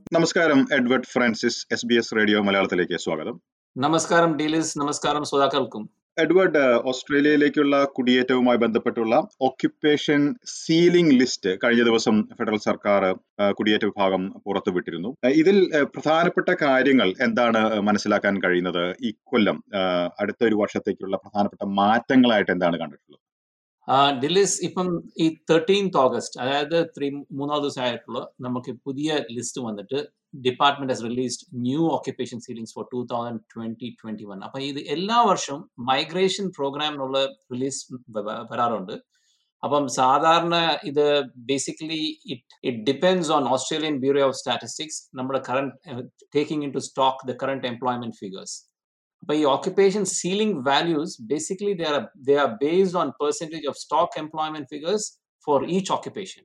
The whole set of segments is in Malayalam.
നമസ്കാരം Edward Francis S B S radio മലയാളത്തിലേക്ക് സ്വാഗതം നമസ്കാരം ഡീലിസ് നമസ്കാരം ശ്രോതാക്കൾക്കും എഡ്വേർഡ് ഓസ്ട്രേലിയയിലേക്കുള്ള കുടിയേറ്റവുമായി ബന്ധപ്പെട്ടുള്ള ഓക്യുപ്പേഷൻ സീലിംഗ് ലിസ്റ്റ് കഴിഞ്ഞ ദിവസം ഫെഡറൽ സർക്കാർ കുടിയേറ്റ വിഭാഗം പുറത്തുവിട്ടിരുന്നു ഇതിൽ പ്രധാനപ്പെട്ട കാര്യങ്ങൾ എന്താണ് മനസ്സിലാക്കാൻ കഴിയുന്നത് ഈ കൊല്ലം അടുത്ത ഒരു വർഷത്തേക്കുള്ള പ്രധാനപ്പെട്ട മാറ്റങ്ങളായിട്ട് എന്താണ് കണ്ടിട്ടുള്ളത് ഡിലിസ് ഇപ്പം ഈ തേർട്ടീൻത് ഓഗസ്റ്റ് അതായത് ത്രീ മൂന്നാം ദിവസമായിട്ടുള്ള നമുക്ക് പുതിയ ലിസ്റ്റ് വന്നിട്ട് department has released new occupation ceilings for two thousand twenty twenty one അപ്പൊ ഇത് എല്ലാ വർഷവും മൈഗ്രേഷൻ പ്രോഗ്രാം എന്നുള്ള റിലീസ് വരാറുണ്ട് അപ്പം സാധാരണ ഇത് basically it it depends on Australian Bureau of Statistics നമ്മുടെ current taking into stock the current employment figures അപ്പൊ ഈ occupation ceiling values basically they are they are based on percentage of stock employment figures for each occupation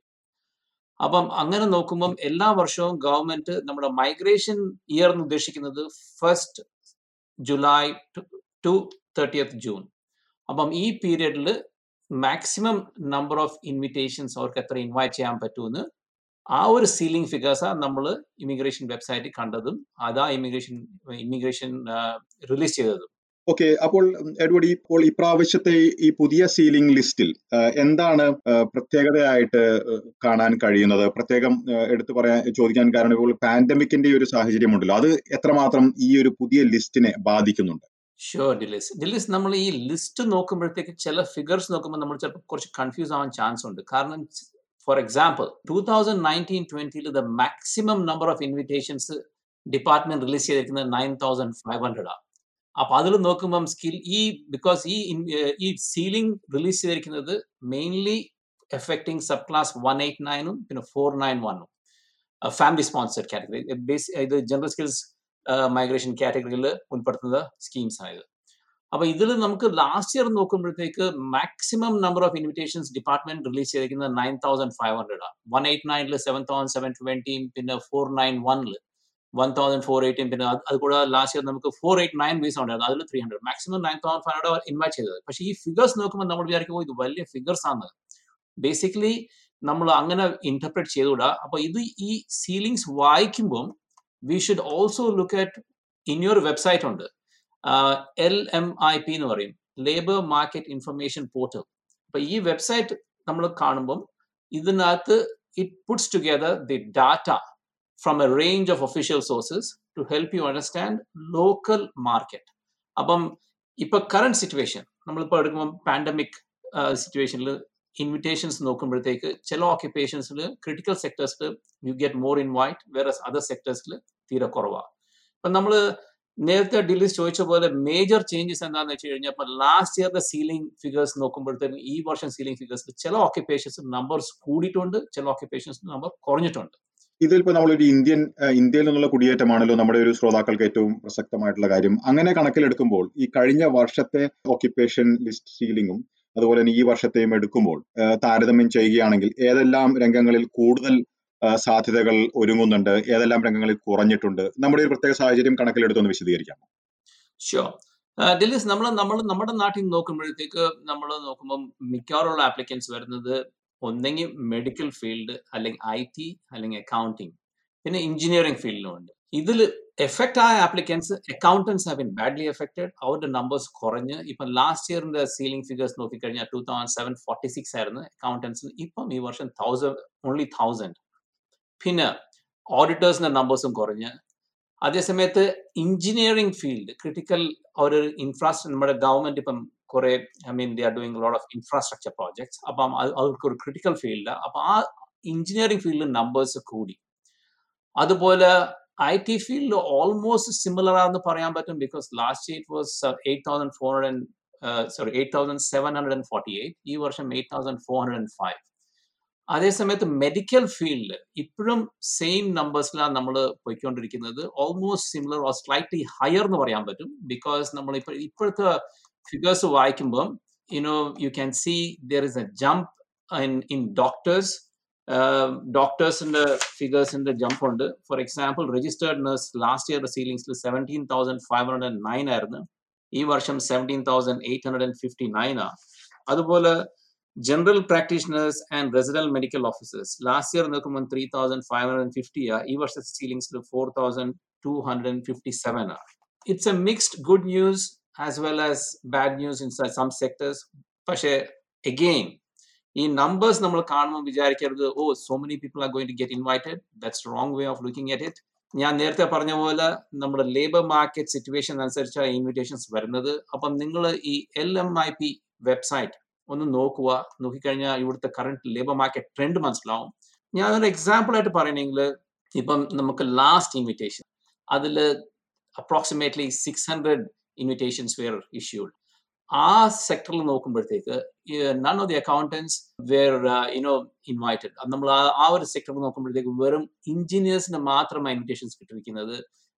അപ്പം അങ്ങനെ നോക്കുമ്പം എല്ലാ വർഷവും ഗവൺമെന്റ് നമ്മുടെ മൈഗ്രേഷൻ ഇയർ എന്ന് ഉദ്ദേശിക്കുന്നത് first July to thirtieth June അപ്പം ഈ പീരിയഡിൽ മാക്സിമം നമ്പർ ഓഫ് ഇൻവിറ്റേഷൻസ് അവർക്ക് എത്ര ഇൻവൈറ്റ് ചെയ്യാൻ പറ്റുമെന്ന് ആ ഒരു സീലിംഗ് ഫിഗേഴ്സാണ് നമ്മൾ ഇമിഗ്രേഷൻ വെബ്സൈറ്റിൽ കണ്ടതും അതാ ഇമിഗ്രേഷൻ ഇമിഗ്രേഷൻ റിലീസ് ചെയ്തതും ഓക്കെ അപ്പോൾ എഡ്വേർഡ് ഇപ്പോൾ ഇപ്രാവശ്യത്തെ ഈ പുതിയ സീലിംഗ് ലിസ്റ്റിൽ എന്താണ് പ്രത്യേകതയായിട്ട് കാണാൻ കഴിയുന്നത് പ്രത്യേകം എടുത്തു പറയാൻ ചോദിക്കാൻ കാരണം ഇപ്പോൾ പാൻഡമിക്കിന്റെ ഒരു സാഹചര്യമുണ്ടല്ലോ അത് എത്രമാത്രം ഈ ഒരു പുതിയ ലിസ്റ്റിനെ ബാധിക്കുന്നുണ്ട് ഷുവർ ഡിലിസ് ഡിലിസ് നമ്മൾ ഈ ലിസ്റ്റ് നോക്കുമ്പോഴത്തേക്ക് ചില ഫിഗേഴ്സ് നോക്കുമ്പോൾ നമ്മൾ ചിലപ്പോൾ കുറച്ച് കൺഫ്യൂസ് ആവാൻ ചാൻസ് ഉണ്ട് കാരണം for example two thousand nineteen ട്വന്റിയിൽ the maximum number of invitations department release ചെയ്തിരിക്കുന്നത് നയൻ തൗസൻഡ് ഫൈവ് ഹൺഡ്രഡ് ആണ് അപ്പൊ അതിൽ നോക്കുമ്പം സ്കിൽ ഈ ബിക്കോസ് ഈ ഈ സീലിംഗ് റിലീസ് ചെയ്തിരിക്കുന്നത് mainly affecting subclass one eight നയനും പിന്നെ ഫോർ നയൻ വണ്ണും ഫാമിലി സ്പോൺസർഡ് കാറ്റഗറി ബേസ് ഇത് ജനറൽ സ്കിൽസ് മൈഗ്രേഷൻ കാറ്റഗറിയിൽ ഉൾപ്പെടുത്തുന്ന സ്കീംസ് ആയത് അപ്പൊ ഇതിൽ നമുക്ക് ലാസ്റ്റ് ഇയർ നോക്കുമ്പോഴത്തേക്ക് maximum number of invitations department release ചെയ്തിരിക്കുന്നത് നയൻ തൗസൻഡ് ഫൈവ് ഹൺഡ്രഡ് ആണ് വൺ എയ്റ്റ് നയനിൽ സെവൻ തൗസൻഡ് സെവൻ ട്വന്റിയും പിന്നെ ഫോർ നയൻ വണ്ണിൽ വൺ തൗസൻഡ് ഫോർ എയ്റ്റീൻ പിന്നെ അത് കൂടാതെ ലാസ്റ്റ് ഇയർ നമുക്ക് ഫോർ എയ്റ്റ് നയൻ വീസ് ഉണ്ടായിരുന്നു അതിൽ three hundred maximum nine thousand five hundred invite ചെയ്തത് പക്ഷേ ഈ ഫിഗേഴ്സ് നോക്കുമ്പോൾ നമ്മൾ വിചാരിക്കും ഇത് വലിയ ഫിഗേഴ്സ് ആണ് ബേസിക്കലി നമ്മൾ അങ്ങനെ ഇന്റർപ്രറ്റ് ചെയ്തുകൂടാ അപ്പൊ ഇത് ഈ സീലിംഗ്സ് വായിക്കുമ്പോൾ we should also look at in your website ഉണ്ട് എൽ എം ഐ പി എന്ന് പറയും ലേബർ മാർക്കറ്റ് ഇൻഫർമേഷൻ പോർട്ടൽ അപ്പൊ ഈ വെബ്സൈറ്റ് നമ്മൾ കാണുമ്പം ഇതിനകത്ത് it puts together the data from a range of official sources to help you understand local market അപ്പം ഇപ്പൊ കറണ്ട് സിറ്റുവേഷൻ നമ്മളിപ്പോൾ എടുക്കുമ്പോൾ പാൻഡമിക് സിറ്റുവേഷനിൽ ഇൻവിറ്റേഷൻസ് നോക്കുമ്പോഴത്തേക്ക് ചില ഓക്യുപ്പേഷൻസിൽ ക്രിട്ടിക്കൽ സെക്ടേഴ്സിൽ യു ഗെറ്റ് മോർ ഇൻവൈറ്റ് വേറെ അതർ സെക്ടേഴ്സിൽ തീരെ കുറവാണ് അപ്പം നമ്മൾ നേരത്തെ ഡിലീസ് ചോദിച്ച പോലെ മേജർ ചേഞ്ചസ് എന്താണെന്ന് വെച്ച് കഴിഞ്ഞാൽ ഇപ്പൊ ലാസ്റ്റ് ഇയറിന്റെ സീലിംഗ് ഫിഗേഴ്സ് നോക്കുമ്പോഴത്തേക്കും ഈ വർഷം സീലിംഗ് ഫിഗേഴ്സിൽ ചില ഓക്യുപ്പേഷൻസ് നമ്പേഴ്സ് കൂടിയിട്ടുണ്ട് ചില ഓക്യുപ്പേഷൻസ് നമ്പർ കുറഞ്ഞിട്ടുണ്ട് ഇതിലിപ്പോ നമ്മളൊരു ഇന്ത്യൻ ഇന്ത്യയിൽ നിന്നുള്ള കുടിയേറ്റമാണല്ലോ നമ്മുടെ ഒരു ശ്രോതാക്കൾക്ക് ഏറ്റവും പ്രസക്തമായിട്ടുള്ള കാര്യം അങ്ങനെ കണക്കിലെടുക്കുമ്പോൾ ഈ കഴിഞ്ഞ വർഷത്തെ ഓക്യുപ്പേഷൻ ലിസ്റ്റ് സീലിംഗും അതുപോലെ തന്നെ ഈ വർഷത്തെയും എടുക്കുമ്പോൾ താരതമ്യം ചെയ്യുകയാണെങ്കിൽ ഏതെല്ലാം രംഗങ്ങളിൽ കൂടുതൽ സാധ്യതകൾ ഒരുങ്ങുന്നുണ്ട് ഏതെല്ലാം രംഗങ്ങളിൽ കുറഞ്ഞിട്ടുണ്ട് നമ്മുടെ ഒരു പ്രത്യേക സാഹചര്യം കണക്കിലെടുത്തൊന്ന് വിശദീകരിക്കാമോ ഷുവർ ഡിലീസ് നമ്മൾ നമ്മൾ നമ്മുടെ നാട്ടിൽ നോക്കുമ്പോഴത്തേക്ക് നമ്മൾ നോക്കുമ്പോൾ മിക്കവാറുള്ള ആപ്ലിക്കൻസ് വരുന്നത് ഒന്നെങ്കിൽ മെഡിക്കൽ ഫീൽഡ് അല്ലെങ്കിൽ ഐ ടി അല്ലെങ്കിൽ അക്കൗണ്ടിങ് പിന്നെ എഞ്ചിനീയറിംഗ് ഫീൽഡിലും ഉണ്ട് ഇതിൽ എഫക്റ്റ് ആയ applicants accountants have been badly affected അവരുടെ നമ്പേഴ്സ് കുറഞ്ഞ് ഇപ്പം ലാസ്റ്റ് ഇയറിന്റെ സീലിംഗ് ഫിഗേഴ്സ് നോക്കിക്കഴിഞ്ഞാൽ two thousand seven forty six ആയിരുന്നു അക്കൗണ്ടൻസിന് ഇപ്പം ഈ വർഷം തൗസൻഡ് ഓൺലി തൗസൻഡ് പിന്നെ ഓഡിറ്റേഴ്സിന്റെ നമ്പേഴ്സും കുറഞ്ഞ് അതേസമയത്ത് എഞ്ചിനീയറിംഗ് ഫീൽഡ് ക്രിട്ടിക്കൽ ഒരു ഇൻഫ്രാസ്ട്രക്ചർ നമ്മുടെ ഗവൺമെന്റ് ഇപ്പം കുറെ I mean they are doing lot of infrastructure projects അപ്പം അവർക്ക് ഒരു ക്രിട്ടിക്കൽ ഫീൽഡ് അപ്പൊ ആ എഞ്ചിനീയറിംഗ് ഫീൽഡിൽ നമ്പേഴ്സ് കൂടി അതുപോലെ I T field almost similar ആണെന്ന് പറയാൻ പറ്റും because last year it was eight thousand four hundred sorry eight thousand seven hundred and forty eight ഈ വർഷം eight thousand four hundred and five അതേസമയത്ത് മെഡിക്കൽ ഫീൽഡ് ഇപ്പോഴും സെയിം നമ്പേഴ്സിലാണ് നമ്മൾ പോയിക്കൊണ്ടിരിക്കുന്നത് almost similar or slightly higher എന്ന് പറയാൻ പറ്റും ബിക്കോസ് നമ്മൾ ഇപ്പോൾ ഇപ്പോഴത്തെ ഫിഗേഴ്സ് വായിക്കുമ്പോൾ you know you can see there is a jump in in doctors ഡോക്ടേഴ്സിന്റെ ഫിഗേഴ്സിന്റെ ജംപ് ഉണ്ട് for example registered nurse last year സീലിംഗ്സിൽ seventeen thousand five hundred and nine ആയിരുന്നു ഈ വർഷം seventeen thousand eight hundred and fifty nine ആണ് അതുപോലെ general practitioners and resident medical officers last year നോക്കുമ്പോൾ three thousand five hundred fifty ആ ഈ വർഷത്തെ സീലിംഗ്സിൽ four thousand two hundred fifty seven uh it's a mixed good news as well as bad news in some sectors പക്ഷേ എഗെയിൻ ഈ നമ്പേഴ്സ് നമ്മൾ കാണുമ്പോൾ വിചാരിക്കരുത് oh so many people are going to get invited that's wrong way of looking at it ഞാൻ നേരത്തെ പറഞ്ഞ പോലെ നമ്മുടെ ലേബർ മാർക്കറ്റ് സിറ്റുവേഷൻ അനുസരിച്ചാണ് ഇൻവിറ്റേഷൻസ് വരുന്നത് അപ്പം നിങ്ങൾ ഈ L M I P website ഒന്ന് നോക്കുക നോക്കിക്കഴിഞ്ഞാൽ ഇവിടുത്തെ കറണ്ട് ലേബർ മാർക്കറ്റ് ട്രെൻഡ് മനസ്സിലാവും ഞാൻ ഒരു എക്സാമ്പിൾ ആയിട്ട് പറയണമെങ്കിൽ ഇപ്പം നമുക്ക് ലാസ്റ്റ് ഇൻവിറ്റേഷൻ അതിൽ approximately six hundred invitations were issued ആ സെക്ടറിൽ നോക്കുമ്പോഴത്തേക്ക് none of the accountants were you know invited നമ്മൾ ആ ഒരു സെക്ടറിൽ നോക്കുമ്പോഴത്തേക്ക് വെറും എഞ്ചിനീയേഴ്സിന് മാത്രമാണ് ഇൻവിറ്റേഷൻസ് കിട്ടിയിരിക്കുന്നത്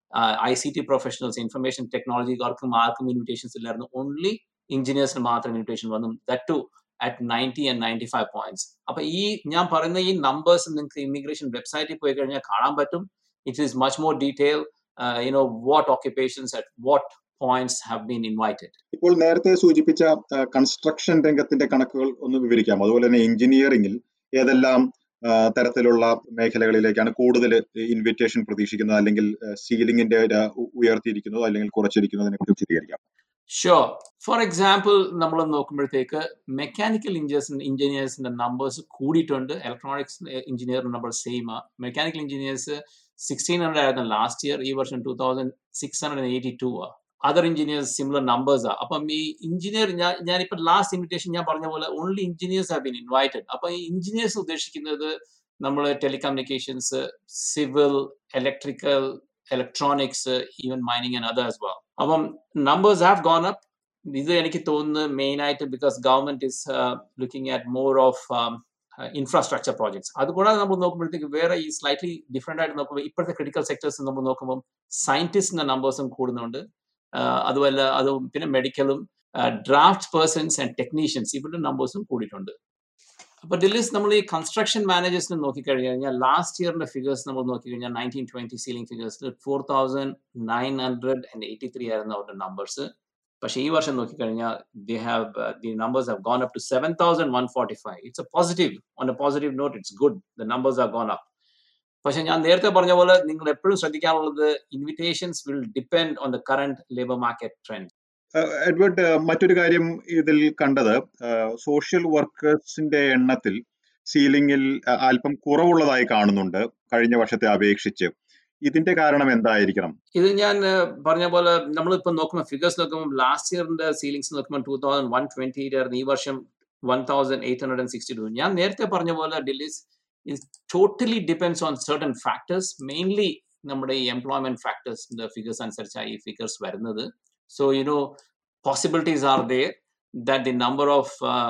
I C T professionals information ടെക്നോളജിക്കാർക്കും ആർക്കും ഇൻവിറ്റേഷൻസ് ഇല്ലായിരുന്നു ഓൺലി എഞ്ചിനീയേഴ്സിന് മാത്രം ഇൻവിറ്റേഷൻ വന്നു that too at ninety and ninety five points അപ്പൊ ഈ ഞാൻ പറയുന്ന ഈ നമ്പേഴ്സ് നിങ്ങൾക്ക് ഇമിഗ്രേഷൻ വെബ്സൈറ്റിൽ പോയി കഴിഞ്ഞാൽ കാണാൻ പറ്റും it is much more detail you know what occupations at what points have been invited ഇപ്പോൾ നേരത്തെ സൂചിപ്പിച്ച കൺസ്ട്രക്ഷൻ രംഗത്തിന്റെ കണക്കുകൾ ഒന്ന് വിവരിക്കാം അതുപോലെ തന്നെ എഞ്ചിനീയറിംഗിൽ ഏതെല്ലാം തരത്തിലുള്ള മേഖലകളിലേക്കാണ് കൂടുതൽ ഇൻവിറ്റേഷൻ പ്രതീക്ഷിക്കുന്നത് അല്ലെങ്കിൽ സീലിംഗിന്റെ ഉയർത്തിയിരിക്കുന്നത് അല്ലെങ്കിൽ കുറച്ചിരിക്കുന്നതിനെ കുറിച്ച് വിശദീകരിക്കാം ഷുവർ ഫോർ എക്സാമ്പിൾ നമ്മൾ നോക്കുമ്പോഴത്തേക്ക് മെക്കാനിക്കൽ ഇഞ്ചിനീയേഴ്സ് ഇഞ്ചിനീയേഴ്സിന്റെ നമ്പേഴ്സ് കൂടിയിട്ടുണ്ട് electronics engineer number same mechanical engineers sixteen hundred ആയിരുന്നു ലാസ്റ്റ് ഇയർ ഈ വർഷം two thousand six hundred eighty two ആ അതർ എഞ്ചിനീയേഴ്സ് സിമിലർ നമ്പേഴ്സ് ആ അപ്പം ഈ എഞ്ചിനീയർ ഞാൻ ഞാനിപ്പോൾ ലാസ്റ്റ് ഇൻവിറ്റേഷൻ ഞാൻ പറഞ്ഞ പോലെ only engineers have been invited അപ്പൊ ഈ എഞ്ചിനീയേഴ്സ് ഉദ്ദേശിക്കുന്നത് നമ്മൾ telecommunications civil electrical electronics even mining and others well അപ്പം നമ്പേഴ്സ് ഹാവ് ഗോൺ അപ്പ് ഇത് എനിക്ക് തോന്നുന്നു മെയിൻ ആയിട്ട് because government is looking at more of infrastructure projects അതുകൂടാതെ നമ്മൾ നോക്കുമ്പോഴത്തേക്ക് വേറെ ഈ സ്ലൈറ്റ്ലി ഡിഫറെന്റ് ആയിട്ട് നോക്കുമ്പോൾ ഇപ്പോഴത്തെ ക്രിട്ടിക്കൽ സെക്ടേഴ്സ് നമ്മൾ നോക്കുമ്പോൾ സയന്റിസ്റ്റിന്റെ നമ്പേഴ്സും കൂടുന്നുണ്ട് അതുമല്ല അത് പിന്നെ മെഡിക്കലും ഡ്രാഫ്റ്റ് പേഴ്സൺസ് ആൻഡ് ടെക്നീഷ്യൻസ് ഇവരുടെ നമ്പേഴ്സും കൂടിയിട്ടുണ്ട് അപ്പൊ ഡില്ലിസ് നമ്മൾ ഈ കൺസ്ട്രക്ഷൻ മാനേജേഴ്സിനെ നോക്കിക്കഴിഞ്ഞു കഴിഞ്ഞാൽ ലാസ്റ്റ് ഇയറിന്റെ ഫിഗേഴ്സ് നമ്മൾ നോക്കിക്കഴിഞ്ഞാൽ നയൻറ്റീൻ ട്വന്റി സീലിംഗ് ഫിഗേഴ്സിൽ four thousand nine hundred and eighty three ആയിരുന്നു അവരുടെ നമ്പേഴ്സ് പക്ഷേ ഈ വർഷം നോക്കിക്കഴിഞ്ഞാൽ the have the numbers have gone up to seven thousand one forty five it's a positive on a positive note it's good the numbers are gone up പക്ഷെ ഞാൻ നേരത്തെ പറഞ്ഞ പോലെ നിങ്ങൾ എപ്പോഴും ശ്രദ്ധിക്കാനുള്ളത് invitations will depend on the current labour market trend എഡ്വേർഡ് മറ്റൊരു കാര്യം ഇതിൽ കണ്ടത് സോഷ്യൽ വർക്കേഴ്സിന്റെ എണ്ണത്തിൽ സീലിംഗിൽ അല്പം കുറവുള്ളതായി കാണുന്നുണ്ട് കഴിഞ്ഞ വർഷത്തെ അപേക്ഷിച്ച് ഇതിന്റെ കാരണം എന്തായിരിക്കണം ഇത് ഞാൻ പറഞ്ഞ പോലെ നമ്മളിപ്പോ നോക്കുമ്പോൾ ഫിഗേഴ്സ് നോക്കുമ്പോൾ ലാസ്റ്റ് ഇയറിന്റെ സീലിംഗ്സ് നോക്കുമ്പോൾ ടൂ തൗസൻഡ് വൺ ട്വന്റി ആയിരുന്നു ഈ വർഷം one thousand eight hundred and sixty two ഞാൻ നേരത്തെ പറഞ്ഞ പോലെ ഡില്ലീസ് it totally depends on certain factors mainly നമ്മുടെ ഈ എംപ്ലോയ്മെന്റ് ഫാക്ടേഴ്സിന്റെ ഫിഗേഴ്സ് അനുസരിച്ചാണ് ഈ ഫിഗേഴ്സ് വരുന്നത് so you know possibilities are there that the number of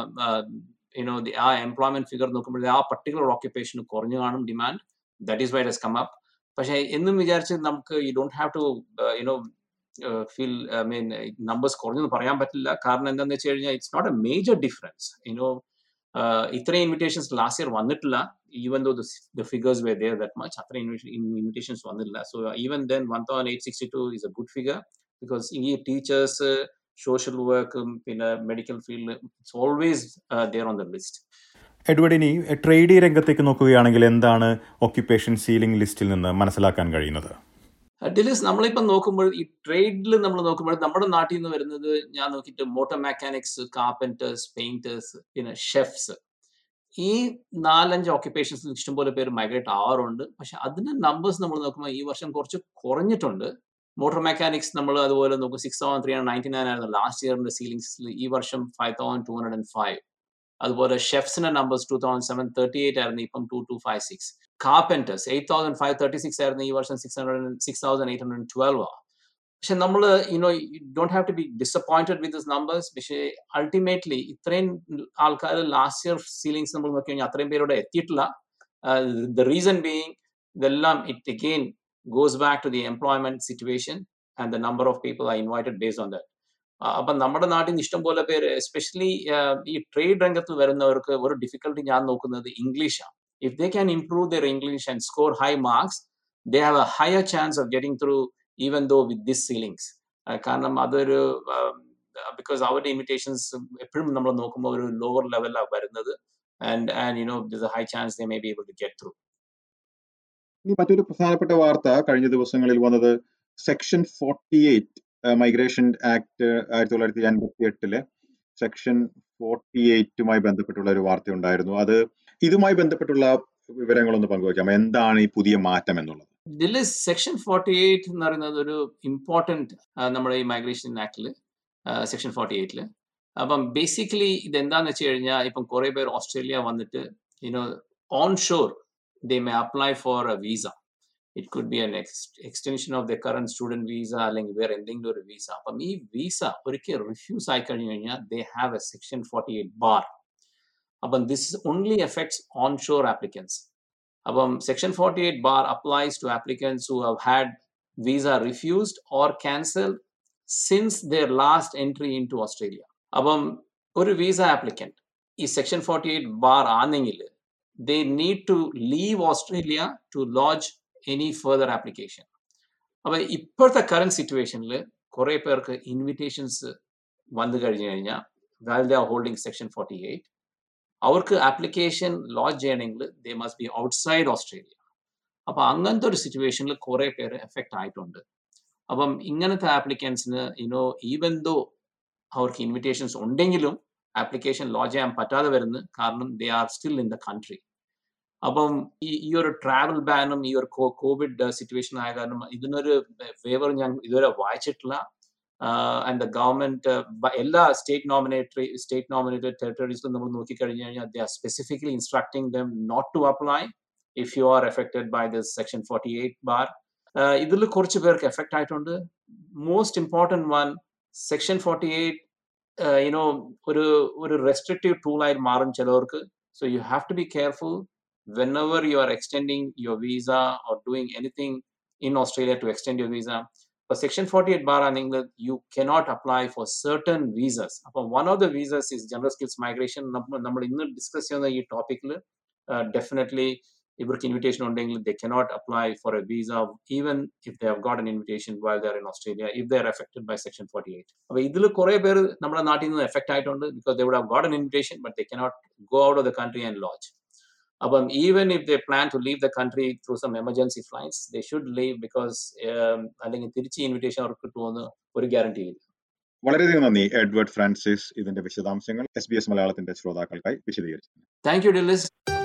you know the uh employment figure നോക്കുമ്പോൾ ആ പർട്ടിക്കുലർ ഓക്യുപ്പേഷൻ കുറഞ്ഞു കാണും demand that is why does come up പക്ഷേ എന്നും വിചാരിച്ച് നമുക്ക് you don't have to you know feel I mean numbers കുറഞ്ഞെന്ന് പറയാൻ പറ്റില്ല കാരണം എന്താണെന്ന് വെച്ച് കഴിഞ്ഞാൽ it's not a major difference you know ഇത്രയും ഇൻവിറ്റേഷൻസ് ലാസ്റ്റ് ഇയർ വന്നിട്ടില്ല even though the figures were there that much അത്രയും ഇൻവിറ്റേഷൻസ് വന്നില്ല so even then one thousand eight sixty two is a good figure because ഈ ടീച്ചേഴ്സ് സോഷ്യൽ വർക്കും പിന്നെ medical field it's always there on the list Edward ഇനി ട്രേഡി രംഗത്തേക്ക് നോക്കുകയാണെങ്കിൽ എന്താണ് ഓക്യുപ്പേഷൻ സീലിംഗ് ലിസ്റ്റിൽ നിന്ന് മനസ്സിലാക്കാൻ കഴിയുന്നത് ഡിലിസ് നമ്മളിപ്പം നോക്കുമ്പോൾ ഈ ട്രേഡിൽ നമ്മൾ നോക്കുമ്പോൾ നമ്മുടെ നാട്ടിൽ നിന്ന് വരുന്നത് ഞാൻ നോക്കിയിട്ട് മോട്ടോർ മെക്കാനിക്സ് കാർപ്പൻറ്റേഴ്സ് പെയിന്റേഴ്സ് പിന്നെ ഷെഫ്സ് ഈ നാലഞ്ച് ഓക്യുപ്പേഷൻസിൽ ഇഷ്ടംപോലെ പേര് മൈഗ്രേറ്റ് ആവാറുണ്ട് പക്ഷെ അതിന്റെ നമ്പേഴ്സ് നമ്മൾ നോക്കുമ്പോൾ ഈ വർഷം കുറച്ച് കുറഞ്ഞിട്ടുണ്ട് മോട്ടോർ മെക്കാനിക്സ് നമ്മൾ അതുപോലെ നോക്കും six thousand three hundred ninety nine ആയിരുന്നു ലാസ്റ്റ് ഇയറിന്റെ സീലിംഗ്സിൽ ഈ വർഷം five thousand two hundred and five അതുപോലെ ഷെഫ്സിന്റെ numbers two thousand seven thirty eight ആയിരുന്നു ഇപ്പം two two five six carpenters eight thousand five thirty six ആയിരുന്നു ഈ വർഷം six hundred six thousand eight hundred twelve ആ പക്ഷെ നമ്മൾ you know don't have to be disappointed with this numbers പക്ഷേ അൾട്ടിമേറ്റ്ലി ഇത്രയും ആൾക്കാർ ലാസ്റ്റ് ഇയർ സീലിംഗ്സ് നമ്മൾ നോക്കി കഴിഞ്ഞാൽ അത്രയും പേരോടെ എത്തിയിട്ടില്ല ദ റീസൺ ബീയിങ് ഇതെല്ലാം it again goes back to the employment situation and the number of people are invited based on that അപ്പൊ നമ്മുടെ നാട്ടിൽ നിന്ന് ഇഷ്ടം പോലെ പേര് എസ്പെഷ്യലി ഈ ട്രേഡ് രംഗത്ത് വരുന്നവർക്ക് ഒരു ഡിഫിക്കൽട്ടി ഞാൻ നോക്കുന്നത് ഇംഗ്ലീഷാണ് if they can improve their English and score high marks they have a higher chance of getting through even though with this ceilings കാരണം അതൊരു ബിക്കോസ് അവരുടെ ഇൻവിറ്റേഷൻസ് എപ്പോഴും നമ്മൾ നോക്കുമ്പോൾ ഒരു ലോവർ ലെവലാണ് വരുന്നത് and and you know this high chance they may be able to get through ഇനി മറ്റൊരു പ്രധാനപ്പെട്ട വാർത്ത കഴിഞ്ഞ ദിവസങ്ങളിൽ വന്നത് section forty eight migration act ആയിരത്തി തൊള്ളായിരത്തി അൻപത്തി എട്ടിലെ സെക്ഷൻ ഫോർട്ടി എയ്റ്റുമായി ബന്ധപ്പെട്ടുള്ള ഒരു വാർത്ത ഉണ്ടായിരുന്നു അത് ഇതുമായി ബന്ധപ്പെട്ടുള്ള വിവരങ്ങളൊന്ന് പങ്കുവയ്ക്കാം എന്താണ് ഈ പുതിയ മാറ്റം എന്നുള്ളത് ഇതിൽ സെക്ഷൻ ഫോർട്ടി എയ്റ്റ് എന്ന് പറയുന്നത് ഒരു ഇമ്പോർട്ടൻറ്റ് നമ്മുടെ ഈ മൈഗ്രേഷൻ ആക്ടിൽ സെക്ഷൻ ഫോർട്ടി എയ്റ്റിൽ അപ്പം ബേസിക്കലി ഇത് എന്താന്ന് വെച്ച് കഴിഞ്ഞാൽ ഇപ്പം കുറേ പേർ ഓസ്ട്രേലിയ വന്നിട്ട് you know on shore they may apply for a visa it could be an extension of the current student visa അല്ലെങ്കിൽ വേറെ എന്തെങ്കിലും ഒരു വീസ അപ്പം ഈ വീസ ഒരിക്കൽ റിഫ്യൂസ് ആയി കഴിഞ്ഞു കഴിഞ്ഞാൽ they have a section forty eight bar അപ്പം this only affects on shore applicants അപ്പം section forty eight bar applies to applicants who have had visa refused or cancelled since their last entry into Australia അപ്പം ഒരു വീസ ആപ്ലിക്കൻറ്റ് ഈ സെക്ഷൻ ഫോർട്ടി എയ്റ്റ് ബാർ ആണെങ്കിൽ they need to leave Australia to launch any further application അപ്പം ഇപ്പോഴത്തെ കറണ്ട് സിറ്റുവേഷനിൽ കുറേ പേർക്ക് ഇൻവിറ്റേഷൻസ് വന്നു കഴിഞ്ഞു കഴിഞ്ഞാൽ while the holding section forty eight അവർക്ക് ആപ്ലിക്കേഷൻ ലോഞ്ച് ചെയ്യണമെങ്കിൽ they must be outside Australia അപ്പം അങ്ങനത്തെ ഒരു സിറ്റുവേഷനിൽ കുറേ പേര് എഫക്റ്റ് ആയിട്ടുണ്ട് അപ്പം ഇങ്ങനത്തെ ആപ്ലിക്കൻസിന് യുനോ ഈവൻ ദോ അവർക്ക് ഇൻവിറ്റേഷൻസ് ഉണ്ടെങ്കിലും ആപ്ലിക്കേഷൻ ലോഞ്ച് ചെയ്യാൻ പറ്റാതെ വരുന്നു കാരണം they are still in the country അപ്പം ഈ ഈ ഒരു ട്രാവൽ ബാനും ഈ ഒരു കോവിഡ് സിറ്റുവേഷൻ ആയ കാരണം ഇതിനൊരു ഫേവർ ഞാൻ ഇതുവരെ വായിച്ചിട്ടില്ല ആൻഡ് ദ ഗവൺമെന്റ് എല്ലാ സ്റ്റേറ്റ് നോമിനേറ്ററി സ്റ്റേറ്റ് നോമിനേറ്റഡ് ടെറിട്ടറീസിലും നമ്മൾ നോക്കിക്കഴിഞ്ഞു കഴിഞ്ഞാൽ they are specifically instructing them not to apply if you are affected by this section forty eight bar ഇതിൽ കുറച്ച് പേർക്ക് എഫക്റ്റ് ആയിട്ടുണ്ട് most important one section forty eight you know ഒരു ഒരു റെസ്ട്രിക്റ്റീവ് ടൂളായി മാറും ചിലവർക്ക് so you have to be careful whenever you are extending your visa or doing anything in Australia to extend your visa. For Section 48 bar in England, you cannot apply for certain visas. Upon one of the visas is general skills migration. നമ്മൾ ഇന്ന് ഡിസ്കസ് ചെയ്യുന്ന ഈ ടോപ്പിക്കിൽ ഡെഫിനറ്റ്ലി ഇവർക്ക് ഇൻവിറ്റേഷൻ ഉണ്ടെങ്കിൽ they cannot apply for a visa even if they have got an invitation while they're in Australia if they're affected by section forty eight അപ്പോൾ ഇതിൽ കുറേ പേര് നമ്മുടെ നാട്ടിൽ നിന്ന് എഫക്റ്റ് ആയിട്ടുണ്ട് because they would have got an invitation but they cannot go out of the country and launch അപ്പം even if they plan to leave the country through some emergency flights they should leave because അല്ലെങ്കിൽ തിരിച്ച് ഇൻവിറ്റേഷൻ അവർക്ക് കിട്ടുമെന്ന് ഒരു ഗ്യാരണ്ടി ഇല്ല വളരെയധികം നന്ദി എഡ്വേർഡ് ഫ്രാൻസിസ് ഇതിന്റെ വിശദാംശങ്ങൾ എസ് ബി എസ് മലയാളത്തിന്റെ ശ്രോതാക്കൾക്കായി വിശദീകരിച്ചു താങ്ക് യു ഡിലിസ്